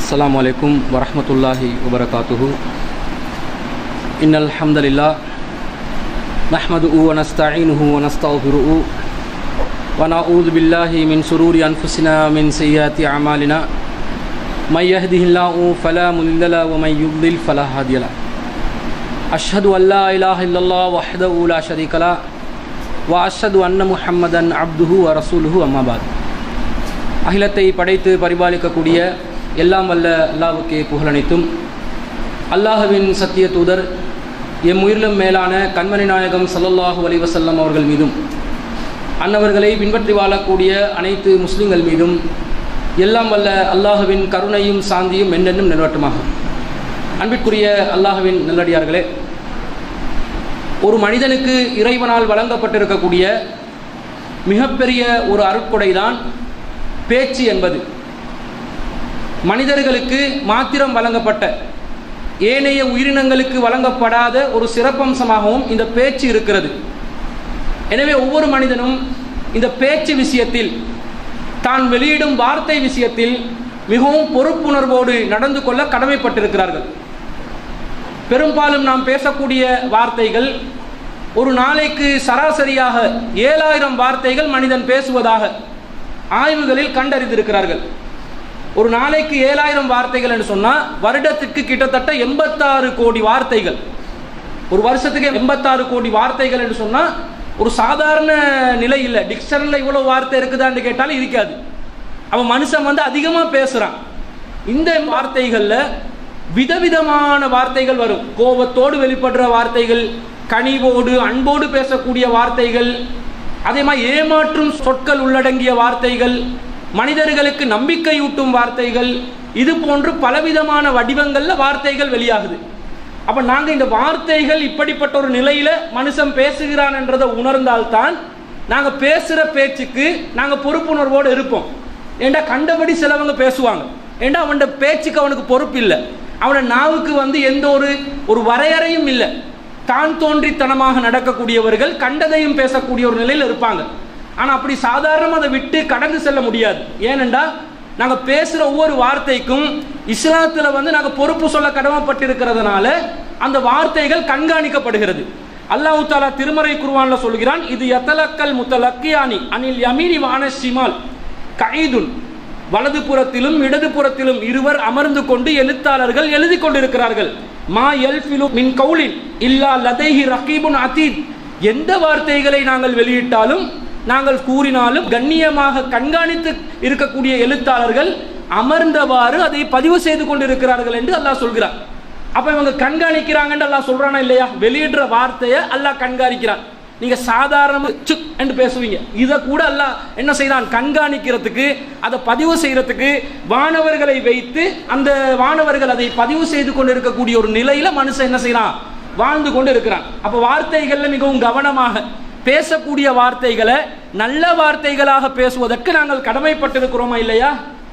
السلام عليكم ورحمة الله وبركاته إن الحمد لله نحمده ونستعينه ونستغفره ونعوذ بالله من شرور أنفسنا ومن سيئات أعمالنا من يهده الله فلا مضل له ومن يضلل فلا هادي له أشهد أن لا إله إلا الله وحده لا شريك له وأشهد أن محمدا عبده ورسوله أما بعد அகிலத்தை படைத்து பரிபாலிக்கக்கூடிய எல்லாம் வல்ல அல்லாவுக்கே புகழனைத்தும் அல்லாஹுவின் சத்திய தூதர் எம் உயிரிலும் மேலான கண்மணி நாயகம் சல்லல்லாஹு அலைஹி வஸல்லம் அவர்கள் மீதும் அன்னவர்களை பின்பற்றி வாழக்கூடிய அனைத்து முஸ்லிம்கள் மீதும் எல்லாம் வல்ல அல்லாஹுவின் கருணையும் சாந்தியும் என்னென்னும் நிலவட்டமாகும் அன்பிற்குரிய அல்லாஹுவின் நல்லடியார்களே ஒரு மனிதனுக்கு இறைவனால் வழங்கப்பட்டிருக்கக்கூடிய மிகப்பெரிய ஒரு அருட்கொடைதான் பேச்சு என்பது மனிதர்களுக்கு மாத்திரம் வழங்கப்பட்ட ஏனைய உயிரினங்களுக்கு வழங்கப்படாத ஒரு சிறப்பம்சமாகவும் இந்த பேச்சு இருக்கிறது எனவே ஒவ்வொரு மனிதனும் இந்த பேச்சு விஷயத்தில் தான் வெளியிடும் வார்த்தை விஷயத்தில் மிகவும் பொறுப்புணர்வோடு நடந்து கொள்ள கடமைப்பட்டிருக்கிறார்கள் பெரும்பாலும் நாம் பேசக்கூடிய வார்த்தைகள் ஒரு நாளைக்கு சராசரியாக ஏழாயிரம் வார்த்தைகள் மனிதன் பேசுவதாக ஆய்வுகளில் கண்டறிந்திருக்கிறார்கள் ஒரு நாளைக்கு ஏழாயிரம் வார்த்தைகள் என்று சொன்னால் வருடத்துக்கு கிட்டத்தட்ட எண்பத்தாறு கோடி வார்த்தைகள் ஒரு வருஷத்துக்கு எண்பத்தாறு கோடி வார்த்தைகள் என்று சொன்னால் ஒரு சாதாரண நிலை இல்லை டிக்ஷனரியில் இவ்வளோ வார்த்தை இருக்குதான்னு கேட்டாலும் இருக்காது அவன் மனுஷன் வந்து அதிகமாக பேசுகிறான் இந்த வார்த்தைகளில் விதவிதமான வார்த்தைகள் வரும் கோபத்தோடு வெளிப்படுற வார்த்தைகள் கனிவோடு அன்போடு பேசக்கூடிய வார்த்தைகள் அதே மாதிரி ஏமாற்றும் சொற்கள் உள்ளடங்கிய வார்த்தைகள் மனிதர்களுக்கு நம்பிக்கையூட்டும் வார்த்தைகள் இது போன்று பலவிதமான வடிவங்களில் வார்த்தைகள் வெளியாகுது அப்போ நாங்கள் இந்த வார்த்தைகள் இப்படிப்பட்ட ஒரு நிலையில் மனுஷன் பேசுகிறான் என்றதை உணர்ந்தால்தான் நாங்கள் பேசுகிற பேச்சுக்கு நாங்கள் பொறுப்புணர்வோடு இருப்போம் ஏண்டா கண்டபடி சிலவங்க பேசுவாங்க ஏண்டா அவனோட பேச்சுக்கு அவனுக்கு பொறுப்பு இல்லை அவனோட நாவுக்கு வந்து எந்த ஒரு ஒரு வரையறையும் இல்லை தான் தோன்றித்தனமாக நடக்கக்கூடியவர்கள் கண்டதையும் பேசக்கூடிய ஒரு நிலையில் இருப்பாங்க ஆனால் அப்படி சாதாரணமாக அதை விட்டு கடந்து செல்ல முடியாது ஏனென்றால் நாங்கள் பேசுகிற ஒவ்வொரு வார்த்தைக்கும் இஸ்லாத்தில் வந்து நாங்கள் பொறுப்பு சொல்ல கடமைப்பட்டிருக்கிறதுனால அந்த வார்த்தைகள் கண்காணிக்கப்படுகிறது அல்லாஹு தாலா திருமறை குருவான்ல சொல்கிறான் இது எத்தலக்கல் முத்தலக்கியானி அனில் யமீனி வான சிமால் கைதுன் வலது புறத்திலும் இடது புறத்திலும் இருவர் அமர்ந்து கொண்டு எழுத்தாளர்கள் எழுதி கொண்டிருக்கிறார்கள் மா எல்ஃபிலு மின் கவுலின் இல்லா லதைஹி ரகீபுன் அதீத் எந்த வார்த்தைகளை நாங்கள் வெளியிட்டாலும் நாங்கள் கூறினாலும் கண்ணியமாக கண்காணித்து இருக்கக்கூடிய எழுத்தாளர்கள் அமர்ந்தவாறு அதை பதிவு செய்து கொண்டிருக்கிறார்கள் என்று அல்லாஹ் சொல்கிறார் அப்ப இவங்க கண்காணிக்கிறாங்கன்னு அல்லாஹ் சொல்றானா இல்லையா வெளியிடுற வார்த்தையை அல்லாஹ் கண்காணிக்கிறான் நீங்க சாதாரண சுக் என்று பேசுவீங்க இதை கூட அல்லாஹ் என்ன செய்யறான் கண்காணிக்கிறதுக்கு அதை பதிவு செய்யறதுக்கு வானவர்களை வைத்து அந்த வானவர்கள் அதை பதிவு செய்து கொண்டு இருக்கக்கூடிய ஒரு நிலையில மனுஷன் என்ன செய்யறான் வாழ்ந்து கொண்டு இருக்கிறான் அப்ப வார்த்தைகள்ல மிகவும் கவனமாக பேசக்கூடிய வார்த்தைகளை நல்ல வார்த்தைகளாக பேசுவதற்கு நாங்கள் கடமைப்பட்டிருக்கிறோமா இல்லையா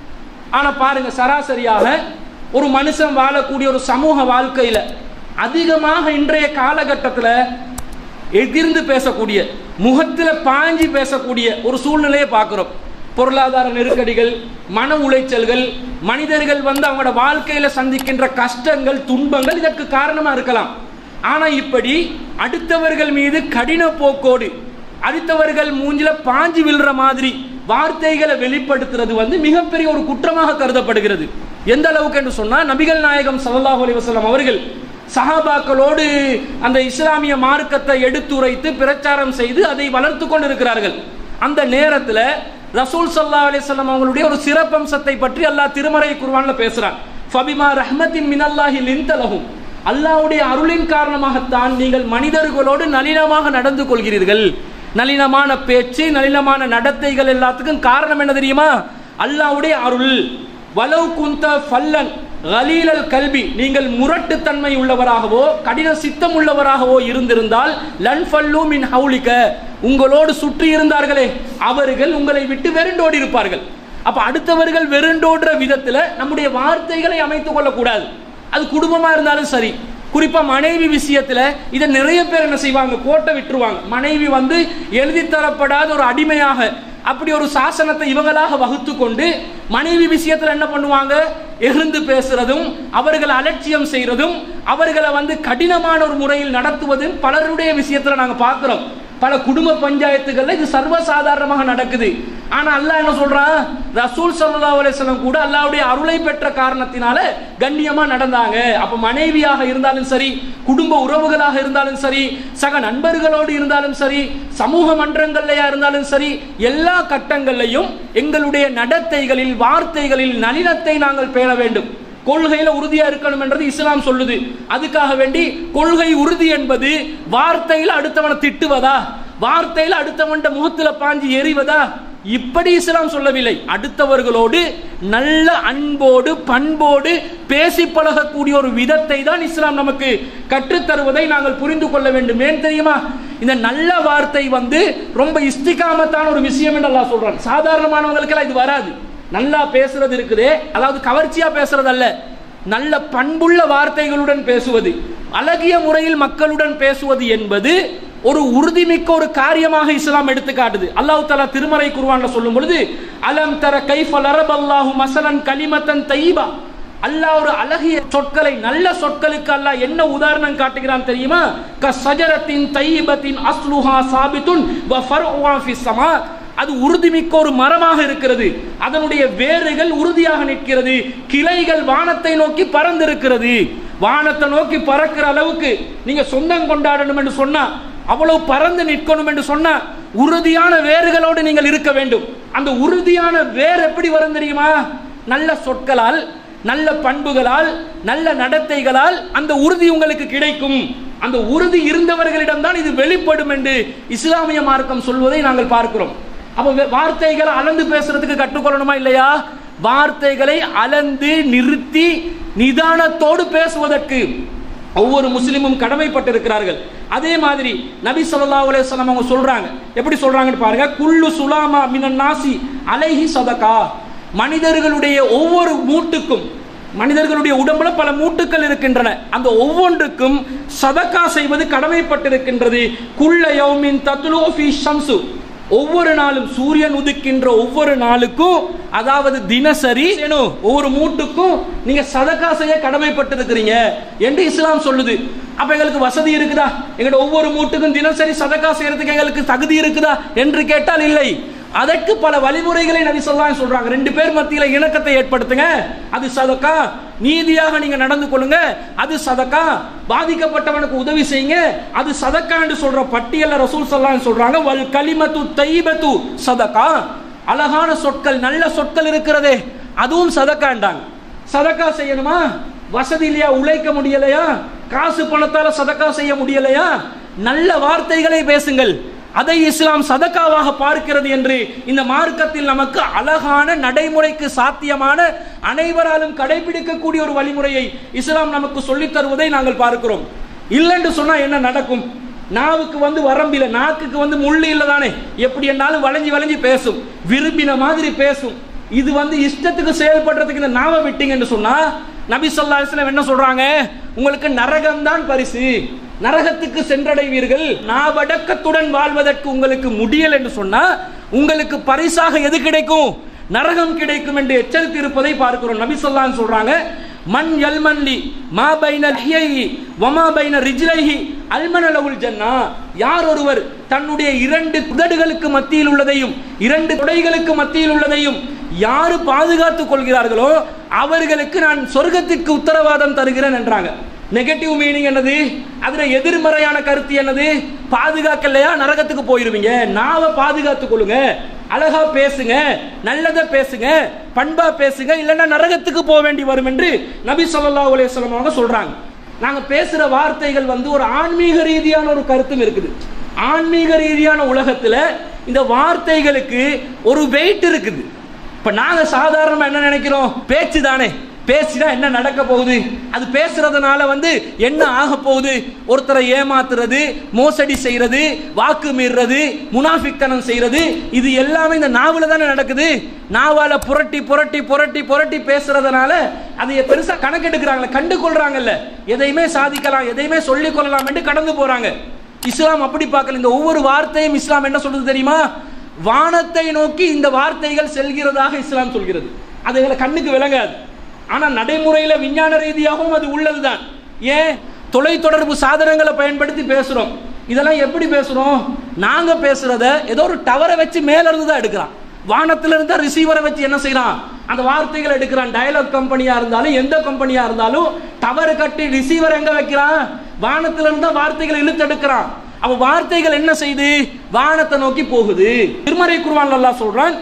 ஆனா பாருங்க சராசரியாக ஒரு மனுஷன் வாழக்கூடிய ஒரு சமூக வாழ்க்கையில அதிகமாக இன்றைய காலகட்டத்தில் எதிர்ந்து பேசக்கூடிய முகத்தில் பாஞ்சி பேசக்கூடிய ஒரு சூழ்நிலையை பார்க்குறோம் பொருளாதார நெருக்கடிகள் மன உளைச்சல்கள் மனிதர்கள் வந்து அவங்களோட வாழ்க்கையில் சந்திக்கின்ற கஷ்டங்கள் துன்பங்கள் இதற்கு காரணமாக இருக்கலாம் ஆனால் இப்படி அடுத்தவர்கள் மீது கடின போக்கோடு அடுத்தவர்கள் மூஞ்சில பாஞ்சி விழுற மாதிரி வார்த்தைகளை வெளிப்படுத்துறது வந்து மிகப்பெரிய ஒரு குற்றமாக கருதப்படுகிறது எந்த அளவுக்கு என்று சொன்னால் நபிகள் நாயகம் சல்லாஹூ அலி வசலம் அவர்கள் சஹாபாக்களோடு அந்த இஸ்லாமிய மார்க்கத்தை எடுத்துரைத்து பிரச்சாரம் செய்து அதை வளர்த்து கொண்டு இருக்கிறார்கள் அந்த நேரத்தில் ரசூல் சல்லா அலிஸ்லாம் அவங்களுடைய ஒரு சிறப்பம்சத்தை பற்றி அல்லாஹ் திருமறை குருவான்ல பேசுறான் ஃபபிமா ரஹ்மத்தின் மினல்லாஹி லிந்தலகும் அல்லாவுடைய அருளின் காரணமாகத்தான் நீங்கள் மனிதர்களோடு நளினமாக நடந்து கொள்கிறீர்கள் நளினமான பேச்சு நளினமான நடத்தைகள் எல்லாத்துக்கும் காரணம் என்ன தெரியுமா அல்லாவுடைய அருள் வலவு குந்த ஃபல்லன் கலீலல் கல்வி நீங்கள் முரட்டுத்தன்மை உள்ளவராகவோ கடின சித்தம் உள்ளவராகவோ இருந்திருந்தால் லன் ஃபல்லு மின் ஹவுலிக்க உங்களோடு சுற்றி இருந்தார்களே அவர்கள் உங்களை விட்டு வெருண்டோடி இருப்பார்கள் அப்ப அடுத்தவர்கள் வெருண்டோடுற விதத்துல நம்முடைய வார்த்தைகளை அமைத்துக் கொள்ளக்கூடாது அது குடும்பமா இருந்தாலும் சரி குறிப்பா மனைவி விஷயத்துல இதை நிறைய பேர் என்ன செய்வாங்க கோட்டை விட்டுருவாங்க மனைவி வந்து எழுதி தரப்படாத ஒரு அடிமையாக அப்படி ஒரு சாசனத்தை இவங்களாக வகுத்து கொண்டு மனைவி விஷயத்துல என்ன பண்ணுவாங்க எகிர்ந்து பேசுறதும் அவர்களை அலட்சியம் செய்யறதும் அவர்களை வந்து கடினமான ஒரு முறையில் நடத்துவதும் பலருடைய விஷயத்துல நாங்க பார்க்கிறோம் பல குடும்ப பஞ்சாயத்துகள்ல இது சர்வசாதாரணமாக நடக்குது ஆனா அல்லாஹ் என்ன சொல்றான் ரசூல் ஸல்லல்லாஹு அலைஹி வஸல்லம் கூட அல்லாஹ்வுடைய அருளை பெற்ற காரணத்தினால கண்ணியமா நடந்தாங்க அப்ப மனைவியாக இருந்தாலும் சரி குடும்ப உறவுகளாக இருந்தாலும் சரி சக நண்பர்களோடு இருந்தாலும் சரி சமூக மன்றங்கள்லயா இருந்தாலும் சரி எல்லா கட்டங்கள்லையும் எங்களுடைய நடத்தைகளில் வார்த்தைகளில் நளினத்தை நாங்கள் பேண வேண்டும் கொள்கையில உறுதியா இருக்கணும் என்றது இஸ்லாம் சொல்லுது அதுக்காக வேண்டி கொள்கை உறுதி என்பது வார்த்தையில அடுத்தவனை திட்டுவதா வார்த்தையில அடுத்தவன்ட முகத்துல பாஞ்சு எறிவதா இப்படி இஸ்லாம் சொல்லவில்லை அடுத்தவர்களோடு நல்ல அன்போடு பண்போடு பேசி பழகக்கூடிய ஒரு விதத்தை தான் இஸ்லாம் நமக்கு கற்றுத்தருவதை நாங்கள் புரிந்து கொள்ள வேண்டும் ஏன் தெரியுமா இந்த நல்ல வார்த்தை வந்து ரொம்ப இஸ்திகாமத்தான ஒரு விஷயம் என்று அல்லாஹ் சொல்றான் சாதாரணமானவங்களுக்கெல்லாம் இது வராது நல்லா பேசுறது இருக்குதே அதாவது கவர்ச்சியா பேசுறது அல்ல நல்ல பண்புள்ள வார்த்தைகளுடன் பேசுவது அழகிய முறையில் மக்களுடன் பேசுவது என்பது ஒரு உறுதிமிக்க ஒரு காரியமாக இஸ்லாம் எடுத்து காட்டுது அல்லாஹ் தஆலா திருமறை குர்ஆன்ல சொல்லும் பொழுது அலம் தர கைஃப லரபல்லாஹு மஸலன் கலிமத்தன் தையிபா அல்லாஹ் ஒரு அழகிய சொற்களை நல்ல சொற்களுக்கு அல்லாஹ் என்ன உதாரணம் காட்டுகிறான் தெரியுமா க சஜரத்தின் தையிபத்தின் அஸ்லுஹா சாபித்துன் வ ஃபர்உஹா ஃபிஸ் ஸமா அது உறுதிமிக்க ஒரு மரமாக இருக்கிறது அதனுடைய வேர்கள் உறுதியாக நிற்கிறது கிளைகள் வானத்தை நோக்கி பறந்திருக்கிறது வானத்தை நோக்கி பறக்கிற அளவுக்கு நீங்க சொந்தம் கொண்டாடணும் என்று சொன்னா அவ்வளவு பறந்து நிற்கணும் என்று சொன்னா உறுதியான வேர்களோடு நீங்கள் இருக்க வேண்டும் அந்த உறுதியான வேர் எப்படி வரும் தெரியுமா நல்ல சொற்களால் நல்ல பண்புகளால் நல்ல நடத்தைகளால் அந்த உறுதி உங்களுக்கு கிடைக்கும் அந்த உறுதி இருந்தவர்களிடம் தான் இது வெளிப்படும் என்று இஸ்லாமிய மார்க்கம் சொல்வதை நாங்கள் பார்க்கிறோம் அப்ப வே- வார்த்தைகளை அளந்து பேசுறதுக்கு கற்றுக்கொள்ளணுமா இல்லையா வார்த்தைகளை அளந்து நிறுத்தி நிதானத்தோடு பேசுவதற்கு ஒவ்வொரு முஸ்லிமும் கடமைப்பட்டிருக்கிறார்கள் அதே மாதிரி நபி ஸல்லல்லாஹு அலைஹி வஸல்லம் அவங்க சொல்றாங்க எப்படி சொல்றாங்கன்னு பாருங்க குல்லு சுலாமா மினன் நாசி அலைஹி சதகா மனிதர்களுடைய ஒவ்வொரு மூட்டுக்கும் மனிதர்களுடைய உடம்புல பல மூட்டுக்கள் இருக்கின்றன அந்த ஒவ்வொன்றுக்கும் சதக்கா செய்வது கடமைப்பட்டிருக்கின்றது குள்ள யௌமின் தத்லு ஃபீ ஷம்சு ஒவ்வொரு நாளும் சூரியன் உதிக்கின்ற ஒவ்வொரு நாளுக்கும் அதாவது தினசரி ஏனோ, ஒவ்வொரு மூட்டுக்கும் நீங்க சதக்கா செய்ய கடமைப்பட்டிருக்கிறீங்க என்று இஸ்லாம் சொல்லுது அப்ப எங்களுக்கு வசதி இருக்குதா எங்களோட ஒவ்வொரு மூட்டுக்கும் தினசரி சதக்கா செய்யறதுக்கு எங்களுக்கு தகுதி இருக்குதா என்று கேட்டால் இல்லை அதற்கு பல வழிமுறைகளை நபி ஸல்லல்லாஹு சொல்றாங்க ரெண்டு பேர் மத்தியில இணக்கத்தை ஏற்படுத்துங்க அது சதக்கா நீதியாக நீங்க நடந்து கொள்ளுங்க அது சதக்கா பாதிக்கப்பட்டவனுக்கு உதவி செய்யுங்க அது சதக்கா என்று சொல்ற பட்டியல்ல ரசூல் ஸல்லல்லாஹு சொல்றாங்க வல் கலிமத்து தைபத்து சதக்கா அழகான சொற்கள் நல்ல சொற்கள் இருக்கிறதே அதுவும் சதக்காண்டாங்க சதக்கா செய்யணுமா வசதி இல்லையா உழைக்க முடியலையா காசு பணத்தால சதக்கா செய்ய முடியலையா நல்ல வார்த்தைகளை பேசுங்கள் அதை இஸ்லாம் சதக்காவாக பார்க்கிறது என்று இந்த மார்க்கத்தில் நமக்கு அழகான நடைமுறைக்கு சாத்தியமான அனைவராலும் கடைபிடிக்கக்கூடிய ஒரு வழிமுறையை இஸ்லாம் நமக்கு சொல்லித் தருவதை நாங்கள் பார்க்கிறோம் இல்லைன்னு சொன்னா என்ன நடக்கும் நாவுக்கு வந்து வரம்பில நாக்குக்கு வந்து முள்ளு இல்லை தானே எப்படி என்னாலும் வளைஞ்சு வளைஞ்சு பேசும் விரும்பின மாதிரி பேசும் இது வந்து இஷ்டத்துக்கு செயல்படுறதுக்கு இந்த நாவை விட்டீங்கன்னு சொன்னா நபி ஸல்லல்லாஹு அலைஹி வஸல்லம் என்ன சொல்றாங்க உங்களுக்கு நரகம் தான் பரிசு நரகத்துக்கு சென்றடைவீர்கள் நாவடக்கத்துடன் வாழ்வதற்கு உங்களுக்கு முடியல் என்று சொன்னா உங்களுக்கு பரிசாக எது கிடைக்கும் நரகம் கிடைக்கும் என்று எச்சரித்து இருப்பதை பார்க்கிறோம் நபி ஸல்லல்லாஹு சொல்றாங்க மன் யல்மன்லி மா பைன லிஹைஹி வமா பைன ரிஜ்லைஹி அல்மனலவுல் ஜன்னா யார் ஒருவர் தன்னுடைய இரண்டு உதடுகளுக்கு மத்தியில் உள்ளதையும் இரண்டு தொடைகளுக்கு மத்தியில் உள்ளதையும் யாரு பாதுகாத்துக் கொள்கிறார்களோ அவர்களுக்கு நான் சொர்க்கத்திற்கு உத்தரவாதம் தருகிறேன் என்றாங்க நெகட்டிவ் மீனிங் என்னது அதுல எதிர்மறையான கருத்து என்னது பாதுகாக்கலையா நரகத்துக்கு போயிருவீங்க நாவை பாதுகாத்துக் கொள்ளுங்க அழகா பேசுங்க நல்லதை பேசுங்க பண்பா பேசுங்க இல்லைன்னா நரகத்துக்கு போக வேண்டி வரும் என்று நபி ஸல்லல்லாஹு அலைஹி வஸல்லம் அவங்க சொல்றாங்க நாங்க பேசுற வார்த்தைகள் வந்து ஒரு ஆன்மீக ரீதியான ஒரு கருத்தும் இருக்குது ஆன்மீக ரீதியான உலகத்துல இந்த வார்த்தைகளுக்கு ஒரு வெயிட் இருக்குது இப்ப நாங்க சாதாரணமா என்ன நினைக்கிறோம் பேச்சு தானே பேசினா என்ன நடக்க போகுது அது பேசுறதுனால வந்து என்ன ஆக போகுது ஒருத்தரை ஏமாத்துறது மோசடி செய்யறது வாக்கு மீறுறது முனாஃபித்தனம் செய்யறது இது எல்லாமே இந்த நாவல தானே நடக்குது நாவால புரட்டி புரட்டி புரட்டி புரட்டி பேசுறதுனால அதை பெருசா கணக்கெடுக்கிறாங்களே கண்டு கொள்றாங்கல்ல எதையுமே சாதிக்கலாம் எதையுமே சொல்லிக் கொள்ளலாம் என்று கடந்து போறாங்க இஸ்லாம் அப்படி பார்க்கல இந்த ஒவ்வொரு வார்த்தையும் இஸ்லாம் என்ன சொல்றது தெரியுமா வானத்தை நோக்கி இந்த வார்த்தைகள் செல்கிறதாக இஸ்லாம் சொல்கிறது அது எங்களை கண்ணுக்கு விளங்காது ஆனா நடைமுறையில விஞ்ஞான ரீதியாகவும் அது உள்ளதுதான் ஏன் தொலைத்தொடர்பு சாதனங்களை பயன்படுத்தி பேசுறோம் இதெல்லாம் எப்படி பேசுறோம் நாங்க பேசுறத ஏதோ ஒரு டவரை வச்சு மேல இருந்து தான் எடுக்கிறான் வானத்துல இருந்தா ரிசீவரை வச்சு என்ன செய்யறான் அந்த வார்த்தைகளை எடுக்கிறான் டயலாக் கம்பெனியா இருந்தாலும் எந்த கம்பெனியா இருந்தாலும் டவர் கட்டி ரிசீவர் எங்க வைக்கிறான் வானத்துல இருந்தா வார்த்தைகளை இழுத்து எடுக்கிறான் அப்ப வார்த்தைகள் என்ன செய்யுது வானத்தை நோக்கி போகுது திருமறை குர்வான் அல்லாஹ் சொல்றான்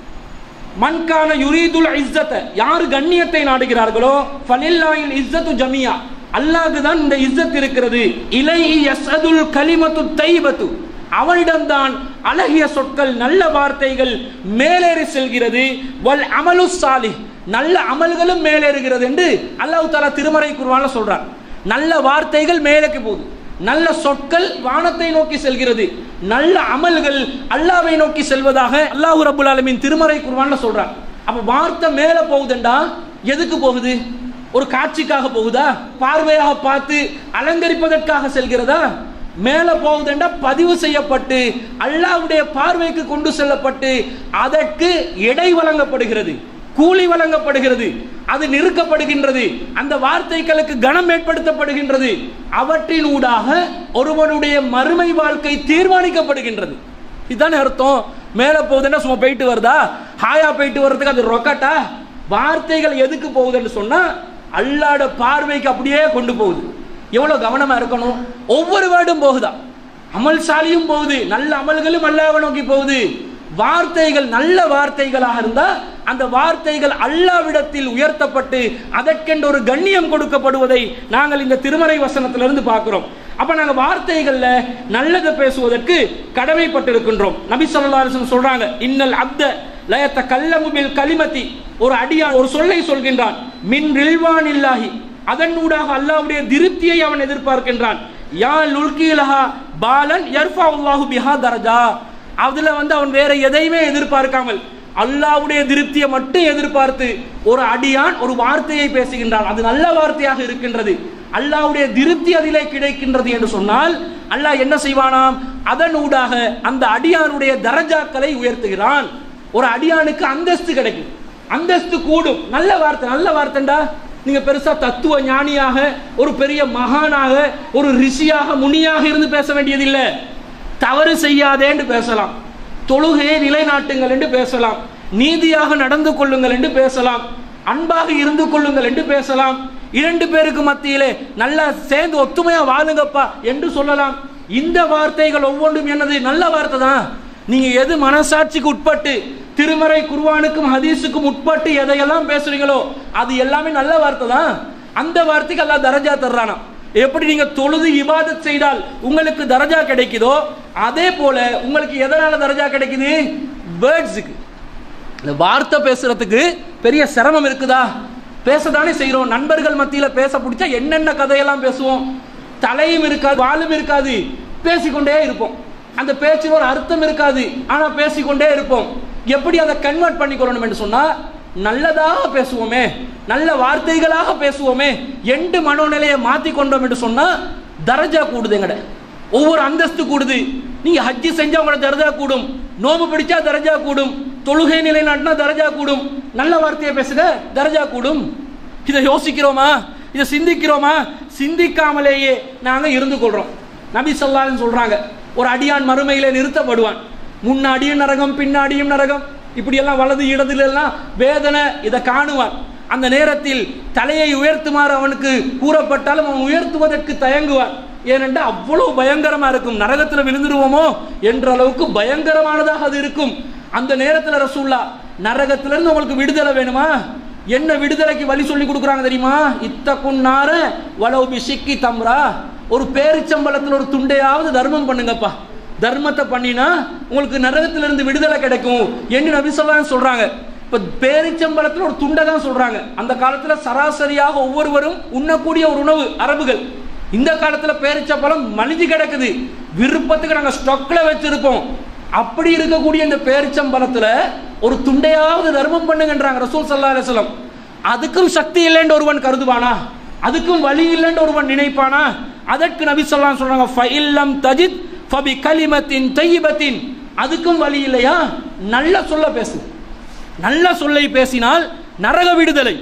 மன்கான யுரீதுல் இஸ்ஸத்தை யார் கண்ணியத்தை நாடுகிறார்களோ ஃபலில்லாஹில் இஸ்ஸத்து ஜமியா அல்லாஹ்க்கு தான் இந்த இஸ்ஸத் இருக்கிறது இலை யஸ்அதுல் கலிமத்து தைபத்து அவனிடம்தான் அழகிய சொற்கள் நல்ல வார்த்தைகள் மேலேறி செல்கிறது வல் அமலு சாலிஹ் நல்ல அமல்களும் மேலேறுகிறது என்று அல்லாஹ் தாலா திருமறை குர்வான்ல சொல்றான் நல்ல வார்த்தைகள் மேலேக்கு போகுது நல்ல சொற்கள் வானத்தை நோக்கி செல்கிறது நல்ல அமல்கள் அல்லாவை நோக்கி செல்வதாக அல்லாஹ் ரபுல் ஆலமின் திருமறை குர்வான்ல சொல்றான் அப்ப வார்த்தை மேல போகுதுண்டா எதுக்கு போகுது ஒரு காட்சிக்காக போகுதா பார்வையாக பார்த்து அலங்கரிப்பதற்காக செல்கிறதா மேல போகுதுண்டா பதிவு செய்யப்பட்டு அல்லாஹ்வுடைய பார்வைக்கு கொண்டு செல்லப்பட்டு அதற்கு எடை வழங்கப்படுகிறது கூலி வழங்கப்படுகிறது அது நிறுக்கப்படுகின்றது அந்த வார்த்தைகளுக்கு கனம் ஏற்படுத்தப்படுகின்றது அவற்றின் ஊடாக ஒருவனுடைய மறுமை வாழ்க்கை தீர்மானிக்கப்படுகின்றது இதுதானே அர்த்தம் மேல போகுதுன்னா சும்மா போயிட்டு வருதா ஹாயா போயிட்டு வர்றதுக்கு அது ரொக்கட்டா வார்த்தைகள் எதுக்கு போகுதுன்னு சொன்னா அல்லாட பார்வைக்கு அப்படியே கொண்டு போகுது எவ்வளவு கவனமா இருக்கணும் ஒவ்வொரு வேர்டும் போகுதா அமல் சாலியும் போகுது நல்ல அமல்களும் அல்லாவை நோக்கி போகுது வார்த்தைகள் நல்ல வார்த்தைகளாக இருந்தா அந்த வார்த்தைகள் அல்லாவிடத்தில் உயர்த்தப்பட்டு அதற்கென்று ஒரு கண்ணியம் கொடுக்கப்படுவதை நாங்கள் இந்த திருமறை வசனத்திலிருந்து பார்க்கிறோம் அப்ப நாங்க வார்த்தைகள்ல நல்லதை பேசுவதற்கு கடமைப்பட்டிருக்கின்றோம் நபி ஸல்லல்லாஹு அலைஹி வஸல்லம் சொல்றாங்க இன்னல் அப்த லயத்த கல்லமு பில் கலிமதி ஒரு அடியான் ஒரு சொல்லை சொல்கின்றான் மின் ரில்வான் இல்லாஹி அதனூடாக அல்லாஹ்வுடைய திருப்தியை அவன் எதிர்பார்க்கின்றான் யா லுல்கிலஹா பாலன் யர்ஃபா அல்லாஹு பிஹா தரஜா அதுல வந்து அவன் வேற எதையுமே எதிர்பார்க்காமல் அல்லாஹ்வுடைய திருப்தியை மட்டும் எதிர்பார்த்து ஒரு அடியான் ஒரு வார்த்தையை பேசுகின்றான் அது நல்ல வார்த்தையாக இருக்கின்றது அல்லாஹ்வுடைய திருப்தி அதிலே கிடைக்கின்றது என்று சொன்னால் அல்லாஹ் என்ன செய்வானாம் அதனூடாக அந்த அடியானுடைய தரஜாக்களை உயர்த்துகிறான் ஒரு அடியானுக்கு அந்தஸ்து கிடைக்கும் அந்தஸ்து கூடும் நல்ல வார்த்தை நல்ல வார்த்தைண்டா நீங்க பெருசா தத்துவ ஞானியாக ஒரு பெரிய மகானாக ஒரு ரிஷியாக முனியாக இருந்து பேச வேண்டியதில்லை தவறு செய்யாதேன்னு பேசலாம் தொழுகையை நிலைநாட்டுங்கள் என்று பேசலாம் நீதியாக நடந்து கொள்ளுங்கள் என்று பேசலாம் அன்பாக இருந்து கொள்ளுங்கள் என்று பேசலாம் இரண்டு பேருக்கு மத்தியிலே நல்லா சேர்ந்து ஒத்துமையா வாழுங்கப்பா என்று சொல்லலாம் இந்த வார்த்தைகள் ஒவ்வொன்றும் என்னது நல்ல வார்த்தை தான் நீங்க எது மனசாட்சிக்கு உட்பட்டு திருமறை குர்வானுக்கும் ஹதீஸுக்கும் உட்பட்டு எதையெல்லாம் பேசுறீங்களோ அது எல்லாமே நல்ல வார்த்தை தான் அந்த வார்த்தைக்கு எல்லாம் தரஜா தர்றானா எப்படி நீங்க தொழுது இபாதத் செய்தால் உங்களுக்கு தரஜா கிடைக்குதோ அதே போல உங்களுக்கு எதனால தரஜா கிடைக்குது வேர்ட்ஸுக்கு இந்த வார்த்தை பேசுறதுக்கு பெரிய சிரமம் இருக்குதா பேசதானே செய்றோம் நண்பர்கள் மத்தியில பேச பிடிச்சா என்னென்ன கதையெல்லாம் பேசுவோம் தலையும் இருக்காது வாலும் இருக்காது பேசிக்கொண்டே இருப்போம் அந்த பேச்சில் ஒரு அர்த்தம் இருக்காது ஆனா பேசிக்கொண்டே இருப்போம் எப்படி அதை கன்வெர்ட் பண்ணிக்கொள்ளணும் என்று சொன்னா நல்லதாக பேசுவோமே நல்ல வார்த்தைகளாக பேசுவோமே எண்டு மனோநிலையை மாத்தி கொண்டோம் என்று சொன்னா தரஜா கூடுது எங்கட ஒவ்வொரு அந்தஸ்து கூடுது நீங்க ஹஜ்ஜி செஞ்சா உங்களோட தரஜா கூடும் நோம்பு பிடிச்சா தரஜா கூடும் தொழுகை நிலைநாட்டினா தரஜா கூடும் நல்ல வார்த்தையை பேசுக தரஜா கூடும் இதை யோசிக்கிறோமா இதை சிந்திக்கிறோமா சிந்திக்காமலேயே நாங்க இருந்து கொள்றோம் நபி சொல்லான்னு சொல்றாங்க ஒரு அடியான் மறுமையில நிறுத்தப்படுவான் முன்னாடியும் நரகம் பின்னாடியும் நரகம் இப்படியெல்லாம் வலது இடத்துல எல்லாம் வேதனை இதை காணுவான் அந்த நேரத்தில் தலையை உயர்த்துமாறு அவனுக்கு கூறப்பட்டாலும் அவன் உயர்த்துவதற்கு தயங்குவான் ஏனென்றால் அவ்வளவு பயங்கரமா இருக்கும் நரகத்தில் விழுந்துருவோமோ என்ற அளவுக்கு பயங்கரமானதாக அது இருக்கும் அந்த நேரத்தில் ரசூல்லா நரகத்திலிருந்து உங்களுக்கு விடுதலை வேணுமா என்ன விடுதலைக்கு வழி சொல்லி கொடுக்குறாங்க தெரியுமா இத்தக்கும் நார வளவு பிசிக்கி தம்ரா ஒரு பேரிச்சம்பளத்தில் ஒரு துண்டையாவது தர்மம் பண்ணுங்கப்பா தர்மத்தை பண்ணினா உங்களுக்கு நரகத்திலிருந்து விடுதலை கிடைக்கும் என்று நபி சொல்லான்னு சொல்றாங்க இப்ப பேரிச்சம்பளத்தில் ஒரு துண்டை தான் சொல்றாங்க அந்த காலத்துல சராசரியாக ஒவ்வொருவரும் உண்ணக்கூடிய ஒரு உணவு அரபுகள் இந்த காலத்துல பேரிச்சம்பழம் மலிஞ்சு கிடக்குது விருப்பத்துக்கு நாங்க ஸ்டொக்ல வச்சிருக்கோம் அப்படி இருக்கக்கூடிய இந்த பேரிச்சம்பழத்துல ஒரு துண்டையாவது தர்மம் பண்ணுங்கன்றாங்க ரசூல் சல்லா அலிஸ்லம் அதுக்கும் சக்தி இல்லைன்னு ஒருவன் கருதுவானா அதுக்கும் வழி இல்லைன்னு ஒருவன் நினைப்பானா அதற்கு நபி சொல்லலாம் சொல்றாங்க ஃபைல்லம் தஜித் ஃபபி கலிமத்தின் தையிபத்தின் அதுக்கும் வழி இல்லையா நல்ல சொல்ல பேசு நல்ல சொல்லை பேசினால் நரக விடுதலை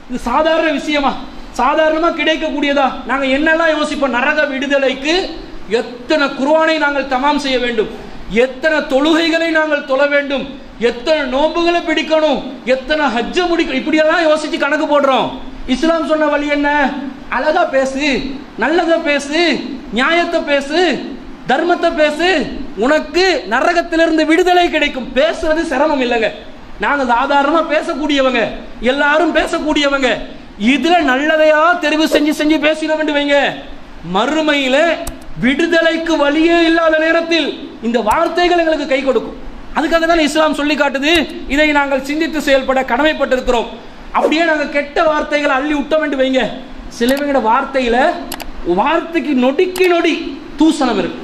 இது சாதாரண விஷயமா சாதாரணமா கிடைக்கக்கூடியதா நாங்க என்னெல்லாம் யோசிப்போம் நரக விடுதலைக்கு எத்தனை குர்ஆனை நாங்கள் தமாம் செய்ய வேண்டும் எத்தனை தொழுகைகளை நாங்கள் தொழ வேண்டும் எத்தனை நோன்புகளை பிடிக்கணும் எத்தனை ஹஜ்ஜ முடிக்கணும் இப்படியெல்லாம் யோசிச்சு கணக்கு போடுறோம் இஸ்லாம் சொன்ன வழி என்ன அழகா பேசு நல்லதா பேசு நியாயத்தை பேசு தர்மத்தை பேசு உனக்கு நரகத்திலிருந்து விடுதலை கிடைக்கும் பேசுறது சிரமம் இல்லைங்க நாங்க சாதாரணமா பேசக்கூடியவங்க எல்லாரும் பேசக்கூடியவங்க இதுல நல்லதையா தெரிவு செஞ்சு செஞ்சு பேசிட வேண்டும் வைங்க மறுமையில விடுதலைக்கு வழியே இல்லாத நேரத்தில் இந்த வார்த்தைகள் எங்களுக்கு கை கொடுக்கும் அதுக்காக தான் இஸ்லாம் சொல்லி காட்டுது இதை நாங்கள் சிந்தித்து செயல்பட கடமைப்பட்டிருக்கிறோம் அப்படியே நாங்கள் கெட்ட வார்த்தைகளை அள்ளி விட்ட வேண்டும் வைங்க சிலவங்களோட வார்த்தையில வார்த்தைக்கு நொடிக்கு நொடி தூசணம் இருக்கு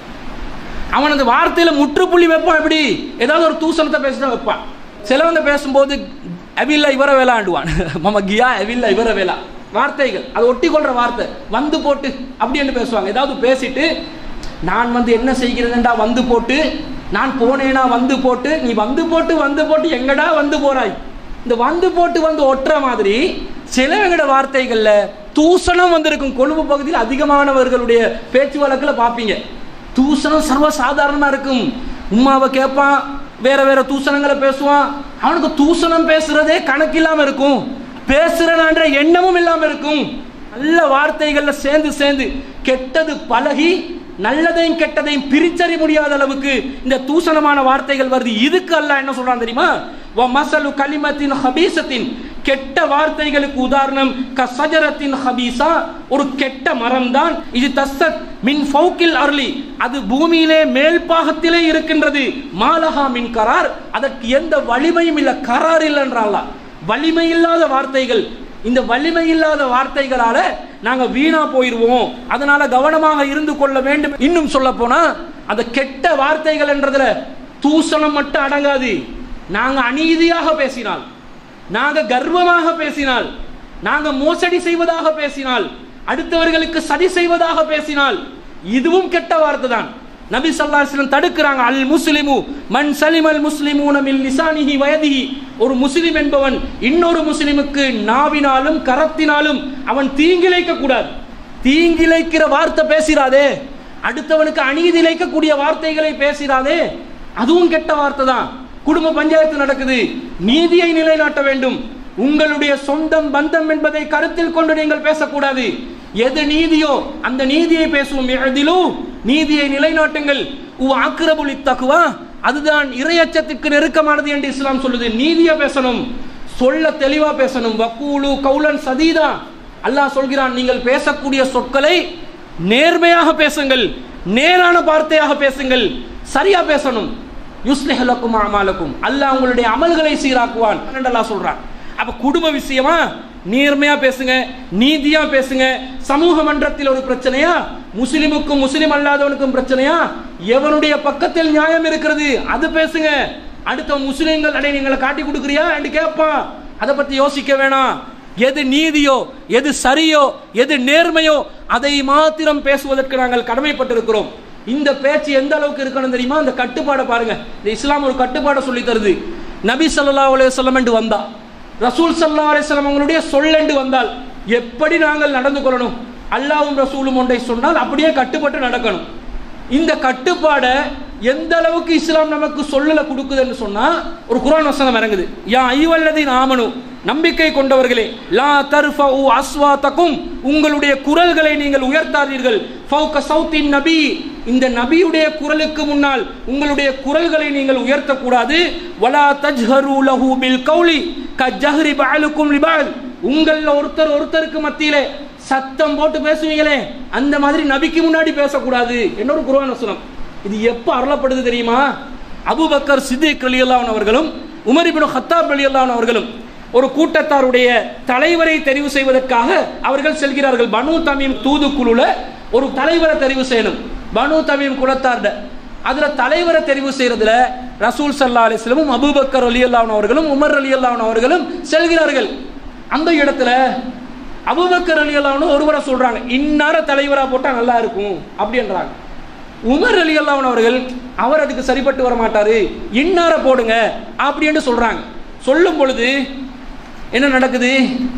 அவன் அந்த வார்த்தையில முற்றுப்புள்ளி வைப்பான் எப்படி ஏதாவது ஒரு தூசணத்தை பேசினா வைப்பான் சிலவங்க பேசும்போது அவில்ல இவர வேலாண்டுவான் மம கியா அவில்ல இவர வேலா வார்த்தைகள் அது ஒட்டி கொள்ற வார்த்தை வந்து போட்டு அப்படின்னு பேசுவாங்க ஏதாவது பேசிட்டு நான் வந்து என்ன செய்கிறதுண்டா வந்து போட்டு நான் போனேனா வந்து போட்டு நீ வந்து போட்டு வந்து போட்டு எங்கடா வந்து போறாய் இந்த வந்து போட்டு வந்து ஒட்டுற மாதிரி சிலவங்களோட வார்த்தைகள்ல தூசணம் வந்திருக்கும் கொழும்பு பகுதியில் அதிகமானவர்களுடைய பேச்சு வழக்கில் பார்ப்பீங்க தூசணம் சர்வ சாதாரணமா இருக்கும் உமாவை கேட்பான் வேற வேற தூசணங்களை பேசுவான் அவனுக்கு தூசணம் பேசுறதே கணக்கில்லாம இருக்கும் பேசுறனான்ற எண்ணமும் இல்லாம இருக்கும் நல்ல வார்த்தைகள்ல சேர்ந்து சேர்ந்து கெட்டது பழகி நல்லதையும் கெட்டதையும் பிரிச்சறிய முடியாத அளவுக்கு இந்த தூசணமான வார்த்தைகள் வருது இதுக்கு அல்லாஹ் என்ன சொல்றான் தெரியுமா வ மசலு கலிமத்தின் ஹபீசத்தின் கெட்ட வார்த்தைகளுக்கு உதாரணம் கசஜரத்தின் ஹபீசா ஒரு கெட்ட மரம் தான் இது தஸ்ஸத் மின் ஃபௌக்கில் அர்லி அது பூமியிலே மேல் பாகத்திலே இருக்கின்றது மாலஹா மின் கரார் அதற்கு எந்த வலிமையும் இல்ல கரார் இல்லைன்றாங்களா வலிமை இல்லாத வார்த்தைகள் இந்த வலிமை இல்லாத வார்த்தைகளால நாங்க வீணா போயிருவோம் அதனால கவனமாக இருந்து கொள்ள வேண்டும் இன்னும் சொல்ல போனா அந்த கெட்ட வார்த்தைகள் என்றதுல தூசணம் மட்டும் அடங்காது நாங்க அநீதியாக பேசினால் நாங்க கர்வமாக பேசினால் நாங்க மோசடி செய்வதாக பேசினால் அடுத்தவர்களுக்கு சதி செய்வதாக பேசினால் இதுவும் கெட்ட வார்த்தை தான் நபி ஸல்லல்லாஹு அலைஹி வஸல்லம் தடுக்கிறாங்க அல் முஸ்லிமு மன் சலிமல் முஸ்லிமூன மின் லிசானிஹி வயதிஹி ஒரு முஸ்லிம் என்பவன் இன்னொரு முஸ்லிமுக்கு நாவினாலும் கரத்தினாலும் அவன் தீங்கிழைக்க கூடாது தீங்கிழைக்கிற வார்த்தை பேசிராதே அடுத்தவனுக்கு அநீதி இழைக்கக்கூடிய வார்த்தைகளை பேசிராதே அதுவும் கெட்ட வார்த்தை தான் குடும்ப பஞ்சாயத்து நடக்குது நீதியை நிலைநாட்ட வேண்டும் உங்களுடைய சொந்தம் பந்தம் என்பதை கருத்தில் கொண்டு நீங்கள் பேசக்கூடாது எது நீதியோ அந்த நீதியை பேசுவோம் எழுதிலு நீதியை நிலைநாட்டுங்கள் உ ஆக்கிரபுலி தக்குவா அதுதான் இரையச்சத்துக்கு நெருக்கமானது என்று இஸ்லாம் சொல்லுது நீதியா பேசணும் சொல்ல தெளிவா பேசணும் வக்கூலு கௌலன் சதீதா அல்லாஹ் சொல்கிறான் நீங்கள் பேசக்கூடிய சொற்களை நேர்மையாக பேசுங்கள் நேரான வார்த்தையாக பேசுங்கள் சரியா பேசணும் யுஸ்லிஹ் லக்கும் அமாலக்கும் அல்லாஹ் உங்களுடைய அமல்களை சீராக்குவான் அல்லாஹ் சொல்றான் அப்ப குடும்ப விஷயமா நேர்மையா பேசுங்க நீதியா பேசுங்க சமூக மன்றத்தில் ஒரு பிரச்சனையா முஸ்லிமுக்கும் முஸ்லிம் அல்லாதவனுக்கும் பிரச்சனையா எவனுடைய பக்கத்தில் நியாயம் இருக்கிறது அது பேசுங்க அடுத்த முஸ்லிம்கள் அடே நீங்களை காட்டி கொடுக்குறியா என்று கேட்பான் அதை பத்தி யோசிக்க வேணாம் எது நீதியோ எது சரியோ எது நேர்மையோ அதை மாத்திரம் பேசுவதற்கு நாங்கள் கடமைப்பட்டிருக்கிறோம் இந்த பேச்சு எந்த அளவுக்கு இருக்கணும் தெரியுமா அந்த கட்டுப்பாடை பாருங்க இந்த இஸ்லாம் ஒரு கட்டுப்பாடை சொல்லி தருது நபி ஸல்லல்லாஹு அலைஹி வஸல்லம் என்று வந்தா ரசூல் ஸல்லல்லாஹு அலைஹி வஸல்லம் அவங்களுடைய சொல்லெண்டு வந்தால் எப்படி நாங்கள் நடந்து கொள்ளணும் அல்லாஹ்வும் ரசூலும் ஒன்றை சொன்னால் அப்படியே கட்டுப்பட்டு நடக்கணும் இந்த கட்டுப்பாடை எந்த அளவுக்கு இஸ்லாம் நமக்கு சொல்லல கொடுக்குதுன்னு சொன்னா ஒரு குர்ஆன் வசனம் இறங்குது யா ஐவல்லதின் ஆமனு நம்பிக்கை கொண்டவர்களே லா தர்ஃபஉ அஸ்வாத்தக்கும் உங்களுடைய குரல்களை நீங்கள் உயர்த்தாதீர்கள் ஃபௌக சௌத்தின் நபி இந்த நபியுடைய குரலுக்கு முன்னால் உங்களுடைய குரல்களை நீங்கள் உயர்த்தக்கூடாது வலா தஜ்ஹரு லஹு பில் கௌலி கஜஹரி பஅலுக்கும் லிபால் உங்கள ஒருத்தர் ஒருத்தருக்கு மத்தியிலே சத்தம் போட்டு பேசுவீங்களே அந்த மாதிரி நபிக்கு முன்னாடி பேசக்கூடாது என்னொரு குர்ஆன் வசனம் இது எப்போ அருளப்படுது தெரியுமா அபூபக்கர் சித்திக் ரலியல்லாஹு அவர்களும் உமர் இப்னு ஹத்தாப் ரலியல்லாஹு அவர்களும் ஒரு கூட்டத்தாருடைய தலைவரை தெரிவு செய்வதற்காக அவர்கள் செல்கிறார்கள் பனு தமீம் தூதுக்குழுல ஒரு தலைவரை தெரிவு செய்யணும் பனு தமீம் குலத்தார்ட அதுல தலைவரை தெரிவு செய்யறதுல ரசூல் சல்லா அலிஸ்லமும் அபூபக்கர் அலியல்லான் அவர்களும் உமர் அலியல்லான் அவர்களும் செல்கிறார்கள் அந்த இடத்துல அபூபக்கர் அலியல்லான்னு ஒருவரை சொல்றாங்க இன்னார தலைவரா போட்டா நல்லா இருக்கும் அப்படின்றாங்க உமர் அலி அவர்கள் அவர் அதுக்கு சரிப்பட்டு வர மாட்டாரு இன்னார போடுங்க அப்படின்னு சொல்றாங்க சொல்லும் பொழுது என்ன நடக்குது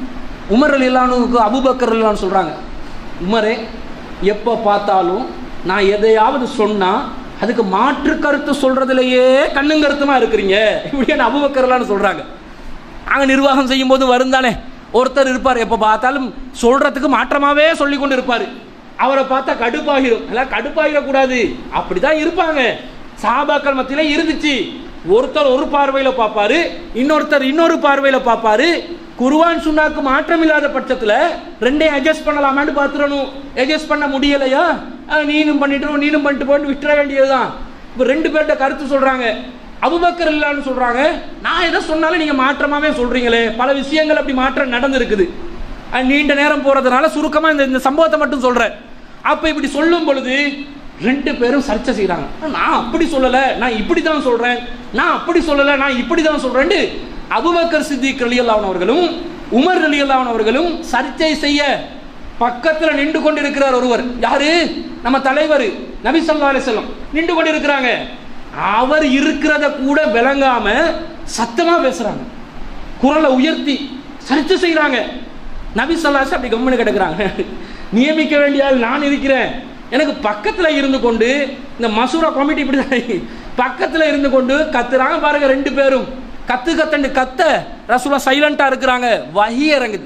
உமர் அலி இல்லானுக்கு அபுபக்கர் இல்லான்னு சொல்கிறாங்க உமரே எப்போ பார்த்தாலும் நான் எதையாவது சொன்னால் அதுக்கு மாற்று கருத்து சொல்கிறதுலையே கண்ணும் கருத்துமா இருக்கிறீங்க இப்படியான அபுபக்கர்லான்னு சொல்கிறாங்க அங்கே நிர்வாகம் செய்யும் போது வரும் தானே ஒருத்தர் இருப்பார் எப்போ பார்த்தாலும் சொல்கிறதுக்கு மாற்றமாகவே சொல்லி கொண்டு இருப்பார் அவரை பார்த்தா கடுப்பாகிரும் எல்லாம் கடுப்பாகிடக்கூடாது அப்படி தான் இருப்பாங்க சாபாக்கள் மத்தியில் இருந்துச்சு ஒருத்தர் ஒரு பார்வையில் பார்ப்பாரு இன்னொருத்தர் இன்னொரு பார்வையில் பார்ப்பாரு குருவான் சுண்ணாக்கு மாற்றம் இல்லாத பட்சத்தில் ரெண்டையும் அட்ஜஸ்ட் பண்ணலாமான்னு பார்த்துடணும் அட்ஜஸ்ட் பண்ண முடியலையா அஹ் நீனும் பண்ணிட்டு நீனும் பண்ணிட்டு போட்டு விட்டுற வேண்டியதுதான் இப்போ ரெண்டு பேர்கிட்ட கருத்து சொல்கிறாங்க அபுபக்கர் இல்லான்னு சொல்கிறாங்க நான் எதை சொன்னாலும் நீங்கள் மாற்றமாகவே சொல்கிறீங்களே பல விஷயங்கள் அப்படி மாற்றம் நடந்திருக்குது அது நீண்ட நேரம் போகிறதுனால சுருக்கமாக இந்த இந்த சம்பவத்தை மட்டும் சொல்கிறேன் அப்போ இப்படி சொல்லும் பொழுது ரெண்டு பேரும் சர்ச்சை செய்கிறாங்க நான் அப்படி சொல்லலை நான் இப்படி தான் சொல்கிறேன் நான் அப்படி சொல்லலை நான் இப்படி தான் சொல்கிறேன்ட்டு அபுபக்கர் சித்திக் ரலியல்லான் அவர்களும் உமர் ரலியல்லான் அவர்களும் சர்ச்சை செய்ய பக்கத்தில் நின்று கொண்டிருக்கிறார் ஒருவர் யாரு நம்ம தலைவர் நபி ஸல்லல்லாஹு அலைஹி வஸல்லம் நின்று கொண்டிருக்கிறாங்க அவர் இருக்கிறத கூட விளங்காம சத்தமா பேசுறாங்க குரலை உயர்த்தி சர்ச்சை செய்கிறாங்க நபி சொல்லாஸ் அப்படி கம்மனு கிடக்குறாங்க நியமிக்க வேண்டிய ஆள் நான் இருக்கிறேன் எனக்கு பக்கத்தில் இருந்து கொண்டு இந்த மசூரா கமிட்டி இப்படி தான் பக்கத்தில் இருந்து கொண்டு கத்துறாங்க பாருங்க ரெண்டு பேரும் கத்து கத்தண்டு கத்த ரசூலா சைலண்டா இருக்கிறாங்க வஹி இறங்குது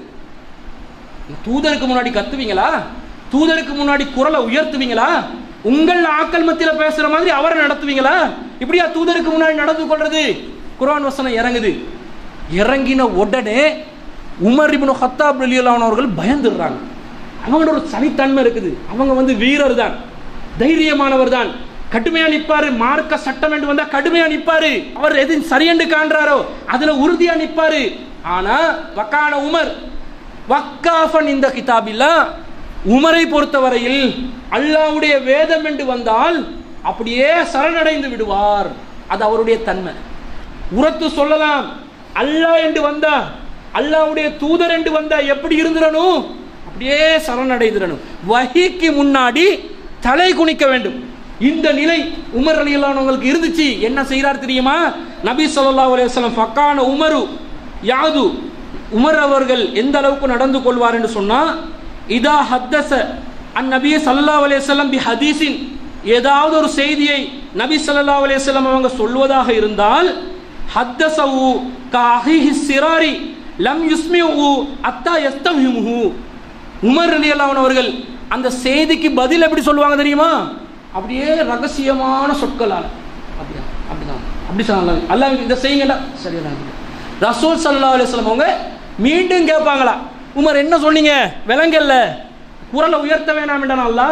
தூதருக்கு முன்னாடி கத்துவீங்களா தூதருக்கு முன்னாடி குரலை உயர்த்துவீங்களா உங்கள் ஆக்கள் மத்தியில் பேசுற மாதிரி அவரை நடத்துவீங்களா இப்படியா தூதருக்கு முன்னாடி நடந்து கொள்றது குர்ஆன் வசனம் இறங்குது இறங்கின உடனே உமர் இப்னு ஹத்தாப் ரலியல்லாஹு அவர்கள் பயந்துடுறாங்க அவங்களோட ஒரு தனித்தன்மை இருக்குது அவங்க வந்து வீரர் தான் தைரியமானவர் தான் கடுமையா நிப்பாரு மார்க்க சட்டம் என்று வந்தா கடுமையா நிப்பாரு அவர் எது சரியென்று காண்றாரோ அதுல உறுதியா நிப்பாரு ஆனா வக்கான உமர் வக்காஃபன் இந்த கிதாபில்லா உமரை பொறுத்தவரையில் அல்லாவுடைய வேதம் என்று வந்தால் அப்படியே சரணடைந்து விடுவார் அது அவருடைய தன்மை உரத்து சொல்லலாம் அல்லாஹ் என்று வந்தா அல்லாவுடைய தூதர் என்று வந்தா எப்படி இருந்துடணும் அப்படியே சரணடைந்திடணும் வஹிக்கு முன்னாடி தலை குனிக்க வேண்டும் இந்த நிலை உமர் அலியல்லானவங்களுக்கு இருந்துச்சு என்ன செய்கிறார் தெரியுமா நபி ஸல்லல்லாஹு அலைஹி வஸல்லம் ஃபக்கான உமரு யாது உமர் அவர்கள் எந்த அளவுக்கு நடந்து கொள்வார் என்று சொன்னா இதா ஹத்தஸ அன் நபி ஸல்லல்லாஹு அலைஹி வஸல்லம் பி ஹதீஸின் ஏதாவது ஒரு செய்தியை நபி ஸல்லல்லாஹு அலைஹி வஸல்லம் அவங்க சொல்வதாக இருந்தால் ஹத்தஸவு கஹிஹி சிராரி லம் யுஸ்மிஹு அத்தா யஸ்தம்ஹிமுஹு உமர் ரலியல்லாஹு அவர்கள் அந்த செய்திக்கு பதில் எப்படி சொல்லுவாங்க தெரியுமா அப்படியே ரகசியமான சொற்களால் அப்படியா அப்படிதான் அப்படி சொல்லலாம் அல்லாஹ் இந்த செய்யுங்கடா சரியா ரசூல் சல்லா அலிஸ்லாம் அவங்க மீண்டும் கேட்பாங்களா உமர் என்ன சொன்னீங்க விலங்கல்ல குரலை உயர்த்த வேணாம் என்றானா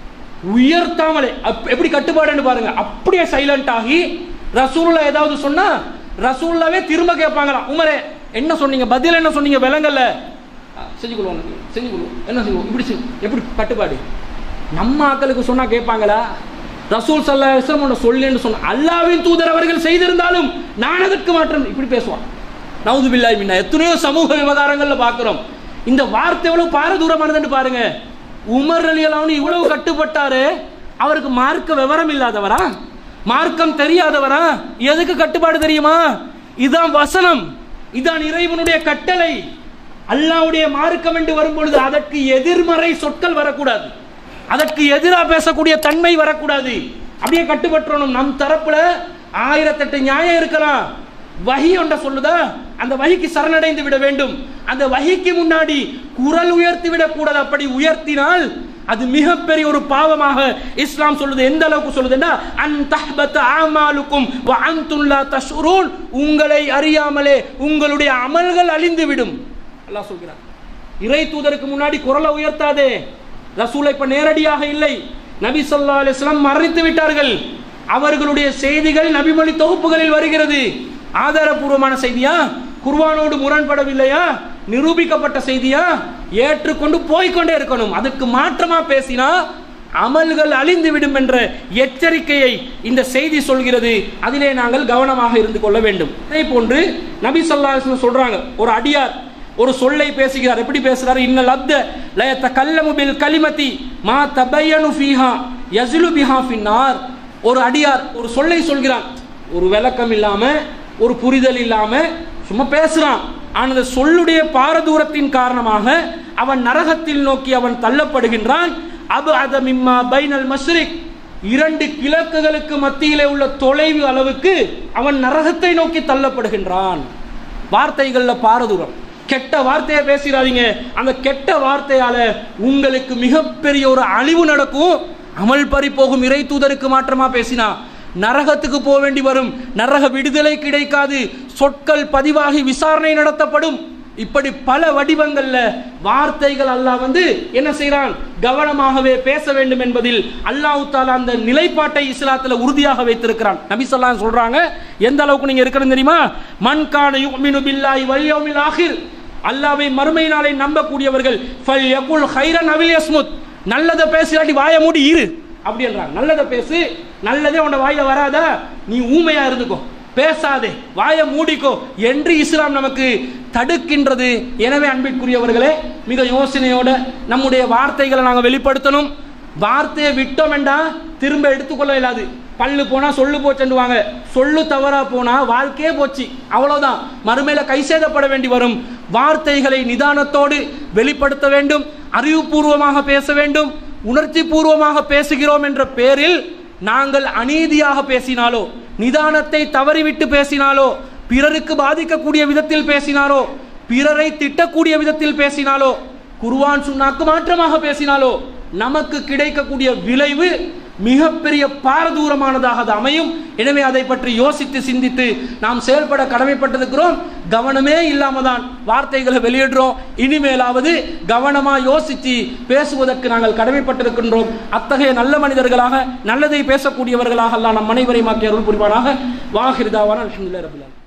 உயர்த்தாமலே அப்- எப்படி கட்டுப்பாடுன்னு பாருங்க அப்படியே சைலண்ட் ஆகி ரசூலுல்லா ஏதாவது சொன்னா ரசூல்லாவே திரும்ப கேட்பாங்களாம் உமரே என்ன சொன்னீங்க பதில் என்ன சொன்னீங்க விலங்கல்ல ஆ, செஞ்சு கொள்வோம் செஞ்சு கொள்வோம் என்ன செய்வோம் இப்படி செய் எப்படி கட்டுப்பாடு நம்ம ஆக்களுக்கு சொன்னா கேட்பாங்களா ரசூல் சல்லா இஸ்லாம் சொல்லுன்னு சொன்ன அல்லாவின் தூதர் அவர்கள் செய்திருந்தாலும் நான் அதற்கு மாற்றம் இப்படி பேசுவான் நவுது பில்லாய் மின்னா எத்தனையோ சமூக விவகாரங்கள்ல பார்க்கிறோம் இந்த வார்த்தை எவ்வளவு பாரதூரமானதுன்னு பாருங்க உமர் அலி அல்லாஹ்னு இவ்வளவு கட்டுப்பட்டாரு அவருக்கு மார்க்க விவரம் இல்லாதவரா மார்க்கம் தெரியாதவரா எதுக்கு கட்டுப்பாடு தெரியுமா இதான் வசனம் இதான் இறைவனுடைய கட்டளை அல்லாஹ்வுடைய மார்க்கம் என்று வரும்பொழுது அதற்கு எதிர்மறை சொற்கள் வரக்கூடாது அதற்கு எதிராக பேசக்கூடிய தன்மை வரக்கூடாது அப்படியே கட்டுப்பற்றணும் நம் தரப்புல ஆயிரத்தெட்டு நியாயம் இருக்கலாம் வஹி ஒன்ற சொல்லுதா அந்த வஹிக்கு சரணடைந்து விட வேண்டும் அந்த வஹிக்கு முன்னாடி குரல் உயர்த்தி விடக்கூடாது அப்படி உயர்த்தினால் அது மிகப்பெரிய ஒரு பாவமாக இஸ்லாம் சொல்லுது எந்த அளவுக்கு சொல்லுதுன்னா அன் தஹ்பத் ஆமாலுக்கும் வ அன்தும் லா தஷ்உரூன் உங்களை அறியாமலே உங்களுடைய அமல்கள் அழிந்து விடும் அல்லாஹ் சொல்கிறார் இறை தூதருக்கு முன்னாடி குரலை உயர்த்தாதே ரசூலை இப்ப நேரடியாக இல்லை நபி ஸல்லல்லாஹு அலைஹி வஸல்லம் மரணித்து விட்டார்கள் அவர்களுடைய செய்திகள் நபிமொழி தொகுப்புகளில் வருகிறது ஆதாரபூர்வமான செய்தியா குர்ஆனோடு முரண்படவில்லையா நிரூபிக்கப்பட்ட செய்தியா ஏற்றுக்கொண்டு போய்க்கொண்டே இருக்கணும் அதுக்கு மாற்றமா பேசினா அமல்கள் அழிந்து விடும் என்ற எச்சரிக்கையை இந்த செய்தி சொல்கிறது அதிலே நாங்கள் கவனமாக இருந்து கொள்ள வேண்டும் அதே போன்று நபி ஸல்லல்லாஹு அலைஹி வஸல்லம் சொல்றாங்க ஒரு அடியார் ஒரு சொல்லை பேசுகிறார் எப்படி பேசுகிறார் இன்னல் அப்த லயத்த கல்லமு பில் கலிமதி மா தபையனு ஃபீஹா யஸ்லு பிஹா ஃபின்னார் ஒரு அடியார் ஒரு சொல்லை சொல்கிறான் ஒரு விளக்கம் இல்லாம ஒரு புரிதல் இல்லாம சும்மா பேசுறான் ஆனால் அந்த சொல்லுடைய பாரதூரத்தின் காரணமாக அவன் நரகத்தில் நோக்கி அவன் தள்ளப்படுகின்றான் அபு அதமிம்மா பைனல் மஸ்ரிக் இரண்டு கிழக்குகளுக்கு மத்தியிலே உள்ள தொலைவு அளவுக்கு அவன் நரகத்தை நோக்கி தள்ளப்படுகின்றான் வார்த்தைகள்ல பாரதூரம் கெட்ட வார்த்தையை பேசிடாதீங்க அந்த கெட்ட வார்த்தையால உங்களுக்கு மிகப்பெரிய ஒரு அழிவு நடக்கும் அமல் பறி போகும் இறை தூதருக்கு மாற்றமா பேசினா நரகத்துக்கு போக வேண்டி வரும் நரக விடுதலை கிடைக்காது சொற்கள் பதிவாகி விசாரணை நடத்தப்படும் இப்படி பல வடிவங்கள்ல வார்த்தைகள் அல்லாஹ் வந்து என்ன செய்றான் கவனமாகவே பேச வேண்டும் என்பதில் அல்லாஹ் தாலா அந்த நிலைப்பாட்டை இஸ்லாத்துல உறுதியாக வைத்திருக்கிறான் நபி ஸல்லல்லாஹு சொல்றாங்க எந்த அளவுக்கு நீங்க இருக்கிறது தெரியுமா மன் கான யுமினு பில்லாஹி வல் யௌமில் ஆகிர் அல்லாஹ்வை மறுமை நாளை நம்பக்கூடியவர்கள் ஃபல் யகுல் ஹைரன் அவில் யஸ்முத் நல்லதை பேசிலாட்டி வாயை மூடி இரு அப்படின்றாங்க நல்லதை பேசு நல்லதே உன்னோட வாயில வராதா நீ ஊமையா இருந்துக்கோ பேசாதே வாயை மூடிக்கோ என்று இஸ்லாம் நமக்கு தடுக்கின்றது எனவே அன்பிற்குரியவர்களே மிக யோசனையோட நம்முடைய வார்த்தைகளை நாங்கள் வெளிப்படுத்தணும் வார்த்தையை விட்டோம் என்றா திரும்ப எடுத்துக்கொள்ள இயலாது பல்லு போனா சொல்லு போச்சுடுவாங்க சொல்லு தவறா போனா வாழ்க்கையே போச்சு அவ்வளவுதான் மறுமையில கை சேதப்பட வேண்டி வரும் வார்த்தைகளை நிதானத்தோடு வெளிப்படுத்த வேண்டும் அறிவுபூர்வமாக பேச வேண்டும் உணர்ச்சி பூர்வமாக பேசுகிறோம் என்ற பேரில் நாங்கள் அநீதியாக பேசினாலோ நிதானத்தை தவறிவிட்டு பேசினாலோ பிறருக்கு பாதிக்கக்கூடிய விதத்தில் பேசினாலோ பிறரை திட்டக்கூடிய விதத்தில் பேசினாலோ குர்ஆன் சுன்னாக்கு மாற்றமாக பேசினாலோ நமக்கு கிடைக்கக்கூடிய விளைவு மிகப்பெரிய பாரதூரமானதாக அது அமையும் எனவே அதை பற்றி யோசித்து சிந்தித்து நாம் செயல்பட கடமைப்பட்டிருக்கிறோம் கவனமே இல்லாம தான் வார்த்தைகளை வெளியிடுறோம் இனிமேலாவது கவனமா யோசித்து பேசுவதற்கு நாங்கள் கடமைப்பட்டிருக்கின்றோம் அத்தகைய நல்ல மனிதர்களாக நல்லதை பேசக்கூடியவர்களாக எல்லாம் நம் அனைவரையும் ஆக்கிய அருள் புரிவானாக வாகிருதாவான அல்ஹம்துலில்லாஹி ரபில்